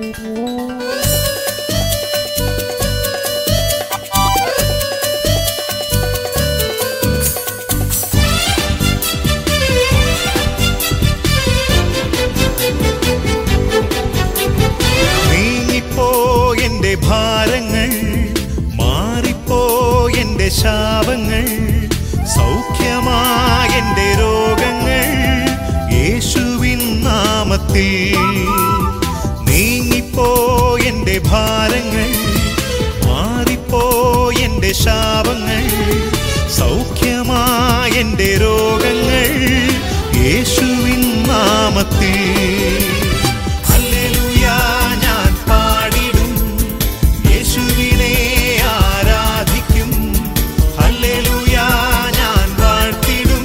നീങ്ങിപ്പോ എന്റെ ഭാരങ്ങൾ മാറിപ്പോ എന്റെ ശാപങ്ങൾ സൗഖ്യമായ എന്റെ രോഗങ്ങൾ യേശുവിൻ നാമത്തിൽ നീങ്ങിപ്പോ എന്റെ ഭാരങ്ങൾ മാറിപ്പോ എന്റെ ശാപങ്ങൾ സൗഖ്യമായ എന്റെ രോഗങ്ങൾ യേശുവിൻ നാമത്തിൽ ഹല്ലേലൂയ ഞാൻ പാടിടും യേശുവിനെ ആരാധിക്കും ഹല്ലേലൂയ ഞാൻ വാഴ്ത്തിടും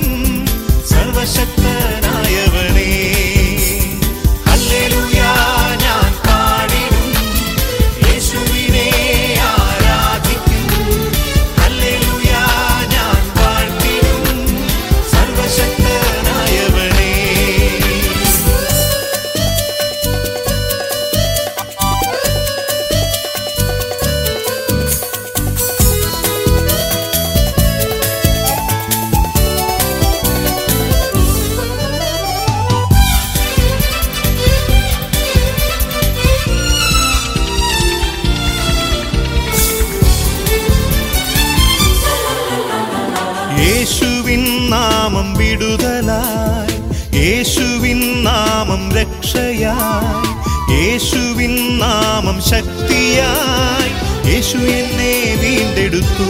സർവശക്തനായവനെ ഹല്ലേലൂയ ഞാൻ പാടിടും യേശുവിനെ ആരാധിക്കും ഹല്ലേലൂയ ഞാൻ വാഴ്ത്തിടും സർവശക്തനായവനെ യേശുവിൻ നാമം വിടുതലായി യേശുവിൻ നാമം രക്ഷയായി യേശുവിൻ നാമം ശക്തിയായി യേശു എന്നെ വീണ്ടെടുത്തു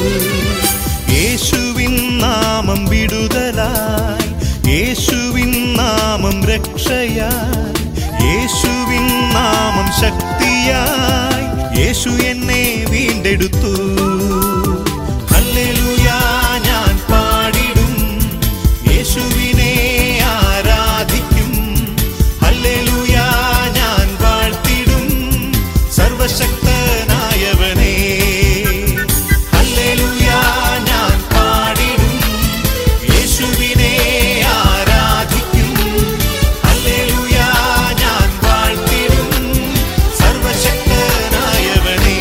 യേശുവിൻ നാമം വിടുതലായി യേശുവിൻ നാമം രക്ഷയായി യേശുവിൻ നാമം ശക്തിയായി യേശു എന്നെ വീണ്ടെടുത്തു ഹല്ലേലൂയ ഞാൻ പാടിടും യേശുവിനെ ആരാധിക്കും ഹല്ലേലൂയ ഞാൻ വാഴ്ത്തിടും സർവശക്തനായവനെ ഹല്ലേലൂയ ഞാൻ പാടിടും യേശുവിനെ ആരാധിക്കും ഹല്ലേലൂയ ഞാൻ വാഴ്ത്തിടും സർവശക്തനായവനെ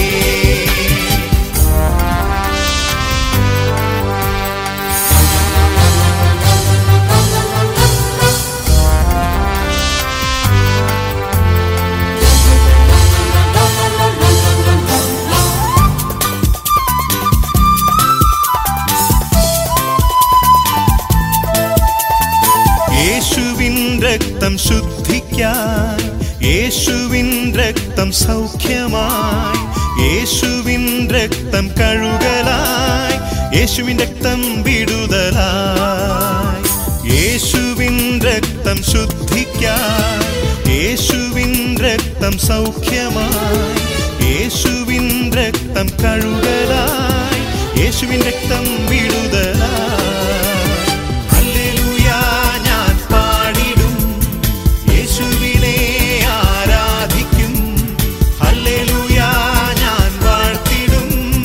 യേശുവിൻ രക്തം ശുദ്ധിക്കായി യേശുവിൻ രക്തം സൗഖ്യമായി യേശുവിൻ രക്തം കഴുകലായി യേശുവിൻ രക്തം വിടുതലായി യേശുവിൻ രക്തം ശുദ്ധിക്കായി യേശുവിൻ രക്തം സൗഖ്യമായി യേശുവിൻ രക്തം കഴുകലായി യേശുവിൻ രക്തം വിടുതലായി ഹല്ലേലൂയ ഞാൻ പാടിടും യേശുവിനെ ആരാധിക്കും ഹല്ലേലൂയ ഞാൻ വാഴ്ത്തിടും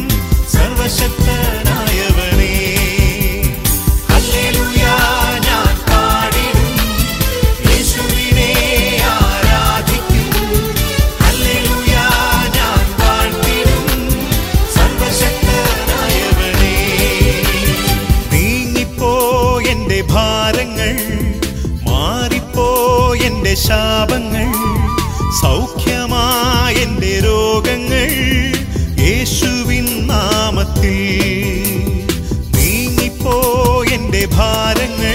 സർവശക്തനായവനെ ഹല്ലേലൂയ ഞാൻ പാടിടും യേശുവിനെ ആരാധിക്കും ഹല്ലേലൂയ ഞാൻ വാഴ്ത്തിടും സർവശക്തനായവനെ നീങ്ങിപ്പോ എന്റെ ഭാരങ്ങൾ മാറിപ്പോ എന്റെ ശാപങ്ങൾ സൗഖ്യമായ എന്റെ രോഗങ്ങൾ യേശുവിൻ നാമത്തിൽ നീങ്ങിപ്പോ എന്റെ ഭാരങ്ങൾ